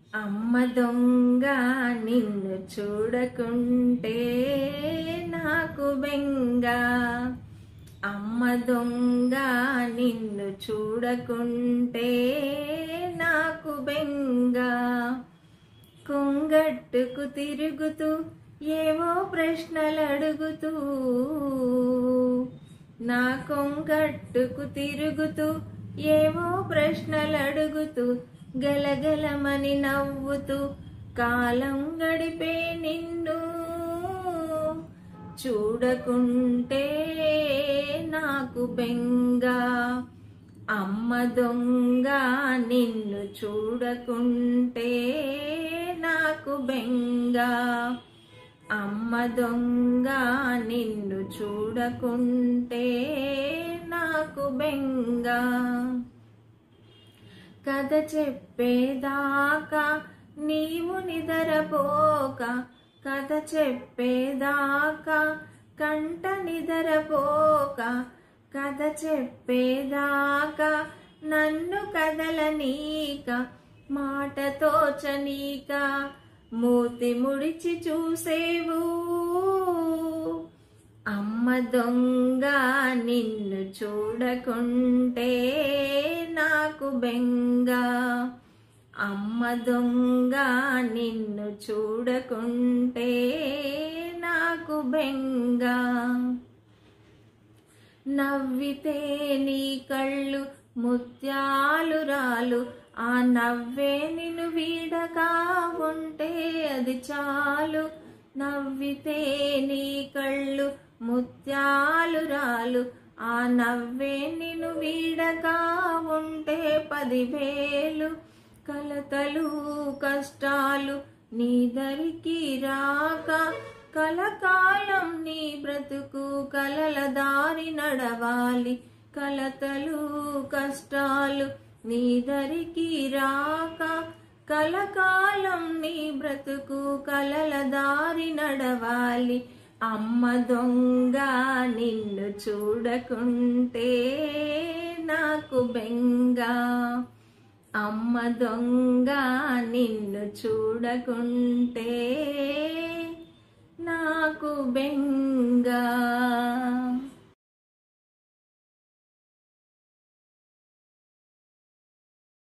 అమ్మ దొంగ నిన్ను చూడకుంటే నాకు బెంగ అమ్మ దొంగ నిన్ను చూడకుంటే నాకు బెంగ కొంగట్టుకు తిరుగుతూ ఏవో ప్రశ్నలు అడుగుతూ నా కొంగట్టుకు తిరుగుతూ ఏవో ప్రశ్నలు అడుగుతూ గలగలమని నవ్వుతూ కాలం గడిపే నిన్ను చూడకుంటే నాకు బెంగ అమ్మ దొంగ నిన్ను చూడకుంటే నాకు బెంగ అమ్మ దొంగ నిన్ను చూడకుంటే నాకు బెంగ కథ చెప్పేదాకా నీవు నిదరపోక కథ చెప్పేదాకా కంట నిదరపోక కథ చెప్పేదాకా నన్ను కదలనీక మాట తోచనీక మూతి ముడిచి చూసేవు అమ్మ దొంగ నిన్ను చూడకుంటే నాకు బెంగ అమ్మ దొంగ నిన్ను చూడకుంటే నాకు బెంగ నవ్వితే నీ కళ్ళు ముత్యాలు రాలు ఆ నవ్వే నిన్ను వీడగా ఉంటే అది చాలు నవ్వితే నీ కళ్ళు ముత్యాలు రాలు ఆ నవ్వే నిన్ను వీడగా ఉంటే పదివేలు కలతలు కష్టాలు నీ దరికి రాక కలకాలం నీ బ్రతుకు కలల దారి నడవాలి కలతలు కష్టాలు నీ దరికి రాక కలకాలం నీ బ్రతుకు కలల దారి నడవాలి అమ్మ దొంగ నిన్ను చూడకుంటే నాకు బెంగ అమ్మ దొంగ నిన్ను చూడకుంటే నాకు బెంగ